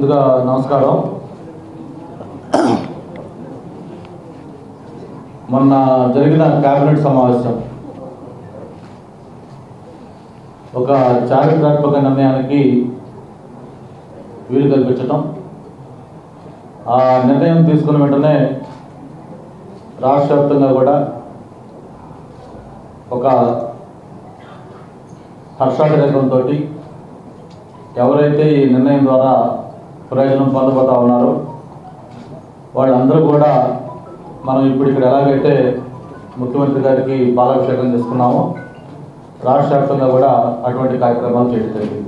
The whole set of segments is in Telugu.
ముందుగా నమస్కారం మొన్న జరిగిన కేబినెట్ సమావేశం ఒక చారిత్రాత్మక నిర్ణయానికి వీలు కల్పించటం ఆ నిర్ణయం తీసుకున్న వెంటనే రాష్ట్ర వ్యాప్తంగా కూడా ఒక హర్షాతిరేకంతో ఎవరైతే ఈ నిర్ణయం ద్వారా ప్రయోజనం పొందబోతా ఉన్నారో వాళ్ళందరూ కూడా మనం ఇప్పుడు ఇక్కడ ఎలాగైతే ముఖ్యమంత్రి గారికి పాలాభిషేకం చేసుకున్నామో రాష్ట్ర వ్యాప్తంగా కూడా అటువంటి కార్యక్రమాలు చేయడం జరిగింది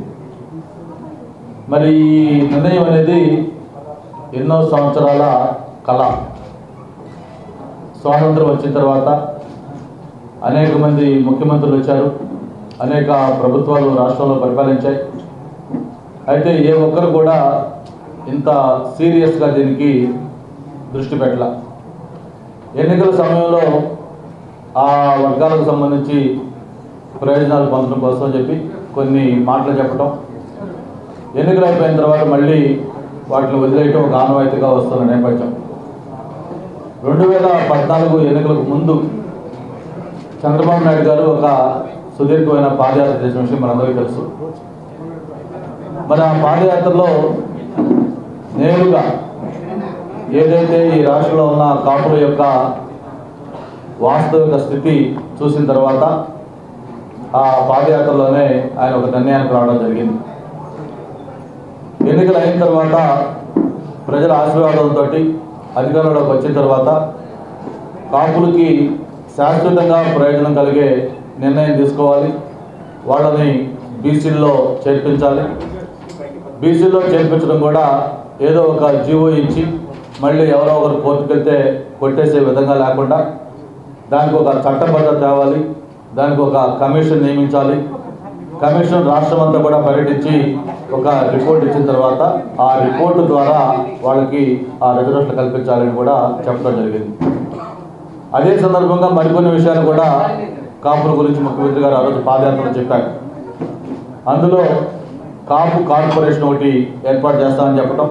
మరి ఈ నిర్ణయం అనేది ఎన్నో సంవత్సరాల కళ స్వాతంత్రం వచ్చిన తర్వాత అనేక మంది ముఖ్యమంత్రులు వచ్చారు అనేక ప్రభుత్వాలు రాష్ట్రంలో పరిపాలించాయి అయితే ఏ ఒక్కరు కూడా ఇంత సీరియస్గా దీనికి దృష్టి పెట్టల ఎన్నికల సమయంలో ఆ వర్గాలకు సంబంధించి ప్రయోజనాలు పొందడం కోసం చెప్పి కొన్ని మాటలు చెప్పడం ఎన్నికలు అయిపోయిన తర్వాత మళ్ళీ వాటిని వదిలేయటం ఒక ఆనవాయితీగా వస్తున్న నేపథ్యం రెండు వేల పద్నాలుగు ఎన్నికలకు ముందు చంద్రబాబు నాయుడు గారు ఒక సుదీర్ఘమైన పాదయాత్ర చేసిన విషయం మనందరికీ తెలుసు మరి ఆ పాదయాత్రలో నేరుగా ఏదైతే ఈ రాష్ట్రంలో ఉన్న కాపుల యొక్క వాస్తవిక స్థితి చూసిన తర్వాత ఆ పాదయాత్రలోనే ఆయన ఒక నిర్ణయానికి రావడం జరిగింది ఎన్నికలు అయిన తర్వాత ప్రజల ఆశీర్వాదంతో అధికారంలోకి వచ్చిన తర్వాత కాపులకి శాశ్వతంగా ప్రయోజనం కలిగే నిర్ణయం తీసుకోవాలి వాళ్ళని బీసీల్లో చేర్పించాలి బీసీలో చేర్పించడం కూడా ఏదో ఒక జీవో ఇచ్చి మళ్ళీ ఎవరో ఒకరు కోర్టుకు వెళ్తే కొట్టేసే విధంగా లేకుండా దానికి ఒక చట్టబద్ధత తేవాలి దానికి ఒక కమిషన్ నియమించాలి కమిషన్ రాష్ట్రం అంతా కూడా పర్యటించి ఒక రిపోర్ట్ ఇచ్చిన తర్వాత ఆ రిపోర్టు ద్వారా వాళ్ళకి ఆ రిజర్వేషన్ కల్పించాలని కూడా చెప్పడం జరిగింది అదే సందర్భంగా మరికొన్ని విషయాలు కూడా కాపుల గురించి ముఖ్యమంత్రి గారు ఆ రోజు పాదయాత్రలో చెప్పారు అందులో కాపు కార్పొరేషన్ ఒకటి ఏర్పాటు చేస్తామని చెప్పడం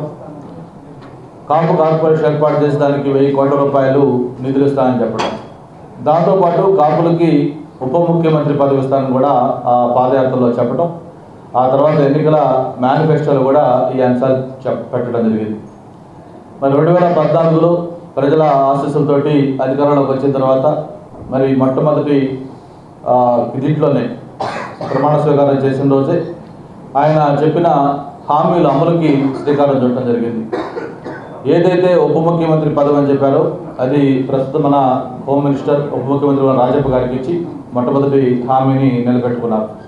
కాపు కార్పొరేషన్ ఏర్పాటు చేసేదానికి వెయ్యి కోట్ల రూపాయలు నిధులు ఇస్తానని చెప్పడం దాంతోపాటు కాపులకి ఉప ముఖ్యమంత్రి పదవి ఇస్తానని కూడా ఆ పాదయాత్రలో చెప్పడం ఆ తర్వాత ఎన్నికల మేనిఫెస్టోలో కూడా ఈ అంశాలు చెప్ పెట్టడం జరిగింది మరి రెండు వేల పద్నాలుగులో ప్రజల ఆశీస్సులతోటి అధికారంలోకి వచ్చిన తర్వాత మరి మొట్టమొదటి ఆ, దీంట్లోనే ప్రమాణ స్వీకారం చేసిన రోజే ఆయన చెప్పిన హామీల అమలుకి శ్రీకారం చుట్టడం జరిగింది ఏదైతే ఉప ముఖ్యమంత్రి పదవి అని చెప్పారో అది ప్రస్తుతం మన హోమ్ మినిస్టర్ ఉప ముఖ్యమంత్రి మన రాజప్ప గారికి ఇచ్చి మొట్టమొదటి హామీని నిలబెట్టుకున్నారు